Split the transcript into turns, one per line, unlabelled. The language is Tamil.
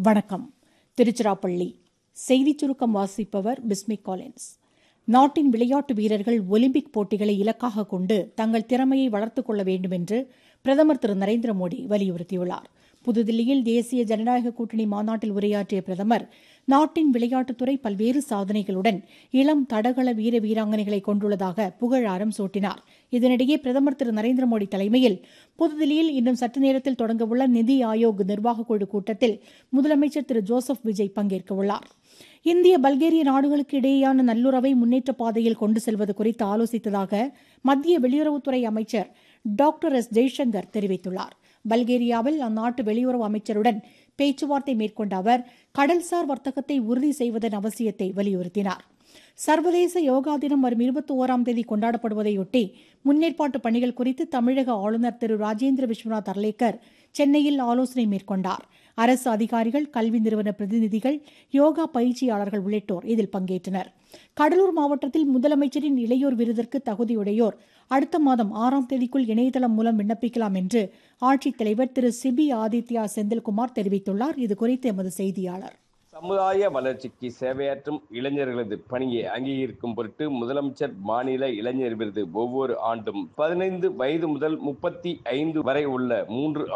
வணக்கம் திருச்சிராப்பள்ளி செய்திச் சுருக்கம் வாசிப்பவர் பிஸ்மிக் காலின்ஸ் நாட்டின் விளையாட்டு வீரர்கள் ஒலிம்பிக் போட்டிகளை இலக்காக கொண்டு தங்கள் திறமையை வளர்த்துக் கொள்ள வேண்டும் என்று பிரதமர் திரு நரேந்திர மோடி வலியுறுத்தியுள்ளார் புதுதில்லியில் தேசிய ஜனநாயக கூட்டணி மாநாட்டில் உரையாற்றிய பிரதமர் நாட்டின் விளையாட்டுத்துறை பல்வேறு சாதனைகளுடன் இளம் தடகள வீர வீராங்கனைகளை கொண்டுள்ளதாக புகழாரம் சூட்டினார் இதனிடையே பிரதமர் திரு நரேந்திர மோடி தலைமையில் புதுதில்லியில் இன்னும் சற்று நேரத்தில் தொடங்கவுள்ள நிதி ஆயோக் நிர்வாகக் குழு கூட்டத்தில் முதலமைச்சர் திரு ஜோசப் விஜய் பங்கேற்கவுள்ளார் இந்திய பல்கேரிய நாடுகளுக்கு இடையேயான நல்லுறவை முன்னேற்ற பாதையில் கொண்டு செல்வது குறித்து ஆலோசித்ததாக மத்திய வெளியுறவுத்துறை அமைச்சர் டாக்டர் எஸ் ஜெய்சங்கர் தெரிவித்துள்ளார் பல்கேரியாவில் அந்நாட்டு வெளியுறவு அமைச்சருடன் பேச்சுவார்த்தை மேற்கொண்ட அவர் கடல்சார் வர்த்தகத்தை உறுதி செய்வதன் அவசியத்தை வலியுறுத்தினார் சர்வதேச யோகா தினம் வரும் இருபத்தி ஓராம் தேதி கொண்டாடப்படுவதையொட்டி முன்னேற்பாட்டு பணிகள் குறித்து தமிழக ஆளுநர் திரு ராஜேந்திர விஸ்வநாத் அர்லேக்கர் சென்னையில் ஆலோசனை மேற்கொண்டார் அரசு அதிகாரிகள் கல்வி நிறுவன பிரதிநிதிகள் யோகா பயிற்சியாளர்கள் உள்ளிட்டோர் இதில் பங்கேற்றனர் கடலூர் மாவட்டத்தில் முதலமைச்சரின் இளையோர் விருதிற்கு தகுதியுடையோர் அடுத்த மாதம் ஆறாம் தேதிக்குள் இணையதளம் மூலம் விண்ணப்பிக்கலாம் என்று ஆட்சித்தலைவர் திரு சிபி ஆதித்யா செந்தில்குமார் தெரிவித்துள்ளார் இதுகுறித்து எமது செய்தியாளர்
சமுதாய வளர்ச்சிக்கு சேவையாற்றும் இளைஞர்களது பணியை அங்கீகரிக்கும் பொருட்டு முதலமைச்சர் மாநில இளைஞர் விருது ஒவ்வொரு ஆண்டும் பதினைந்து வயது முதல் முப்பத்தி ஐந்து வரை உள்ள மூன்று